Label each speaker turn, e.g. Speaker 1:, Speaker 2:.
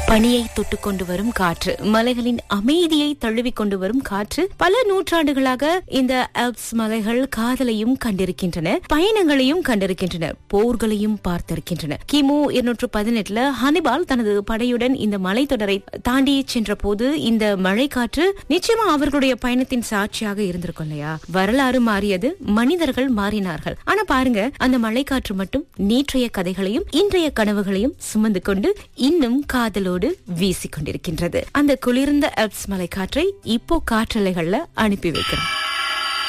Speaker 1: பனியை தொட்டு கொண்டு வரும் காற்று மலைகளின் அமைதியை தழுவி கொண்டு வரும் காற்று பல நூற்றாண்டுகளாக இந்த ஆல்ப்ஸ் மலைகள் காதலையும் கண்டிருக்கின்றன பயணங்களையும் கண்டிருக்கின்றன போர்களையும் பார்த்திருக்கின்றன கிமு இருநூற்று பதினெட்டுல ஹனிபால் தனது படையுடன் இந்த மலைத்தொடரை தாண்டி சென்ற போது இந்த மழை காற்று நிச்சயமா அவர்களுடைய பயணத்தின் சாட்சியாக இருந்திருக்கும் இல்லையா வரலாறு மாறியது மனிதர்கள் மாறினார்கள் ஆனா பாருங்க அந்த மழைக்காற்று மட்டும் நேற்றைய கதைகளையும் இன்றைய கனவுகளையும் சுமந்து கொண்டு இன்னும் காதலோடு வீசிக் கொண்டிருக்கின்றது அந்த குளிர்ந்த அல்ப்ஸ் மலைக்காற்றை இப்போ காற்றலைகள்ல அனுப்பி வைக்கிறோம்